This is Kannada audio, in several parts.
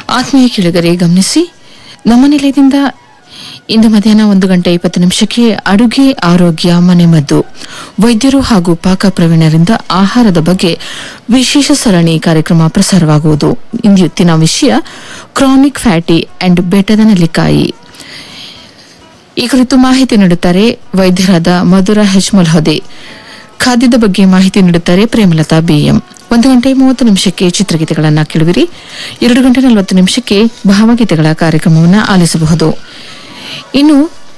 ಆತ್ಮೀಯ ಕೆಳಗರೆ ಗಮನಿಸಿ ನಮ್ಮ ನಿಲಯದಿಂದ ಇಂದು ಮಧ್ಯಾಹ್ನ ಒಂದು ಗಂಟೆ ಇಪ್ಪತ್ತು ನಿಮಿಷಕ್ಕೆ ಅಡುಗೆ ಆರೋಗ್ಯ ಮನೆಮದ್ದು ವೈದ್ಯರು ಹಾಗೂ ಪಾಕ ಪ್ರವೀಣರಿಂದ ಆಹಾರದ ಬಗ್ಗೆ ವಿಶೇಷ ಸರಣಿ ಕಾರ್ಯಕ್ರಮ ಪ್ರಸಾರವಾಗುವುದು ಇಂದಿನ ವಿಷಯ ಕ್ರಾನಿಕ್ ಫ್ಯಾಟಿ ಅಂಡ್ ಬೆಟ್ಟದ ನೆಲ್ಲಿಕಾಯಿ ಈ ಕುರಿತು ಮಾಹಿತಿ ನೀಡುತ್ತಾರೆ ವೈದ್ಯರಾದ ಮಧುರ ಹೆಚ್ಮಲ್ ಹೊದೆ ಖಾದ್ಯದ ಬಗ್ಗೆ ಮಾಹಿತಿ ನೀಡುತ್ತಾರೆ ಪ್ರೇಮಲತಾ ಬಿಎಂ ಒಂದು ಗಂಟೆ ಮೂವತ್ತು ನಿಮಿಷಕ್ಕೆ ಚಿತ್ರಗೀತೆಗಳನ್ನು ಕೇಳುವಿರಿ ಎರಡು ಗಂಟೆ ನಲವತ್ತು ನಿಮಿಷಕ್ಕೆ ಭಾವಗೀತೆಗಳ ಕಾರ್ಯಕ್ರಮವನ್ನು ಆಲಿಸಬಹುದು ಇನ್ನು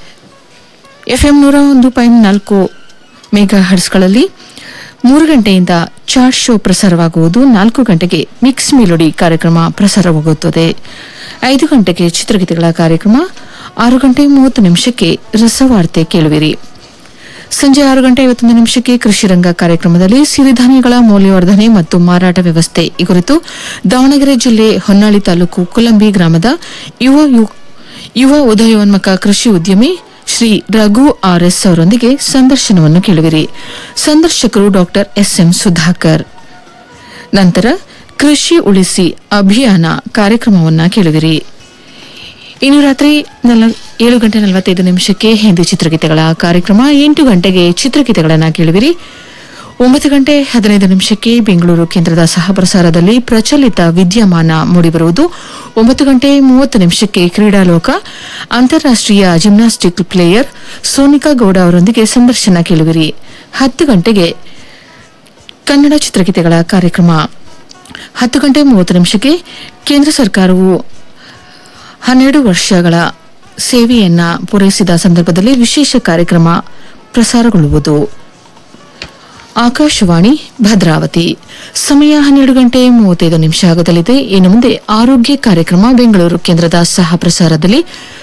ಎಫ್ಎಂ ನೂರ ಒಂದು ಪಾಯಿಂಟ್ ನಾಲ್ಕು ಮೆಗಾ ಹರ್ಸ್ಗಳಲ್ಲಿ ಮೂರು ಗಂಟೆಯಿಂದ ಚಾರ್ಟ್ ಶೋ ಪ್ರಸಾರವಾಗುವುದು ನಾಲ್ಕು ಗಂಟೆಗೆ ಮಿಕ್ಸ್ ಮಿಲೋಡಿ ಕಾರ್ಯಕ್ರಮ ಪ್ರಸಾರವಾಗುತ್ತದೆ ಐದು ಗಂಟೆಗೆ ಚಿತ್ರಗೀತೆಗಳ ಕಾರ್ಯಕ್ರಮ ಆರು ಗಂಟೆ ಮೂವತ್ತು ನಿಮಿಷಕ್ಕೆ ರಸವಾರ್ತೆ ಕೇಳುವಿರಿ ಸಂಜೆ ಆರು ಗಂಟೆ ಐವತ್ತೊಂದು ನಿಮಿಷಕ್ಕೆ ಕೃಷಿ ರಂಗ ಕಾರ್ಯಕ್ರಮದಲ್ಲಿ ಸಿರಿಧಾನ್ಯಗಳ ಮೌಲ್ಯವರ್ಧನೆ ಮತ್ತು ಮಾರಾಟ ವ್ಯವಸ್ಥೆ ಈ ಕುರಿತು ದಾವಣಗೆರೆ ಜಿಲ್ಲೆ ಹೊನ್ನಾಳಿ ತಾಲೂಕು ಕುಲಂಬಿ ಗ್ರಾಮದ ಯುವ ಯು- ಯುವ ಉದಯೋನ್ಮುಖ ಕೃಷಿ ಉದ್ಯಮಿ ಶ್ರೀ ರಘು ಆರ್ ಎಸ್ ಅವರೊಂದಿಗೆ ಸಂದರ್ಶನವನ್ನು ಕೇಳುವಿರಿ ಸಂದರ್ಶಕರು ಡಾಕ್ಟರ್ ಎಸ್ ಎಂ ಸುಧಾಕರ್ ನಂತರ ಕೃಷಿ ಉಳಿಸಿ ಅಭಿಯಾನ ಕಾರ್ಯಕ್ರಮವನ್ನ ಕೇಳುವಿರಿ ಇನ್ನು ರಾತ್ರಿ ನಲ- ಏಳು ಗಂಟೆ ನಲವತ್ತೈದು ನಿಮಿಷಕ್ಕೆ ಹಿಂದಿ ಚಿತ್ರಗೀತೆಗಳ ಕಾರ್ಯಕ್ರಮ ಎಂಟು ಗಂಟೆಗೆ ಚಿತ್ರಗೀತೆಗಳನ್ನು ಕೇಳುವಿರಿ ಒಂಬತ್ತು ಗಂಟೆ ಹದಿನೈದು ನಿಮಿಷಕ್ಕೆ ಬೆಂಗಳೂರು ಕೇಂದ್ರದ ಸಹಪ್ರಸಾರದಲ್ಲಿ ಪ್ರಚಲಿತ ವಿದ್ಯಮಾನ ಮೂಡಿಬರುವುದು ಒಂಬತ್ತು ಗಂಟೆ ಮೂವತ್ತು ನಿಮಿಷಕ್ಕೆ ಕ್ರೀಡಾಲೋಕ ಅಂತಾರಾಷ್ಟೀಯ ಜಿಮ್ನಾಸ್ಟಿಕ್ ಪ್ಲೇಯರ್ ಸೋನಿಕಾ ಗೌಡ ಅವರೊಂದಿಗೆ ಸಂದರ್ಶನ ಕೇಳುವಿರಿ ಹತ್ತು ಗಂಟೆಗೆ ಕನ್ನಡ ಚಿತ್ರಗೀತೆಗಳ ಕಾರ್ಯಕ್ರಮ ಹತ್ತು ಗಂಟೆ ಮೂವತ್ತು ನಿಮಿಷಕ್ಕೆ ಕೇಂದ್ರ ಸರ್ಕಾರವು ಹನ್ನೆರಡು ವರ್ಷಗಳ ಸೇವೆಯನ್ನ ಪೂರೈಸಿದ ಸಂದರ್ಭದಲ್ಲಿ ವಿಶೇಷ ಕಾರ್ಯಕ್ರಮ ಪ್ರಸಾರಗೊಳ್ಳುವುದು ಆಕಾಶವಾಣಿ ಭದ್ರಾವತಿ ಸಮಯ ಹನ್ನೆರಡು ಗಂಟೆ ಮೂವತ್ತೈದು ನಿಮಿಷ ಆಗಲಿದೆ ಇನ್ನು ಮುಂದೆ ಆರೋಗ್ಯ ಕಾರ್ಯಕ್ರಮ ಬೆಂಗಳೂರು ಕೇಂದ್ರದ ಸಹ ಪ್ರಸಾರದಲ್ಲಿ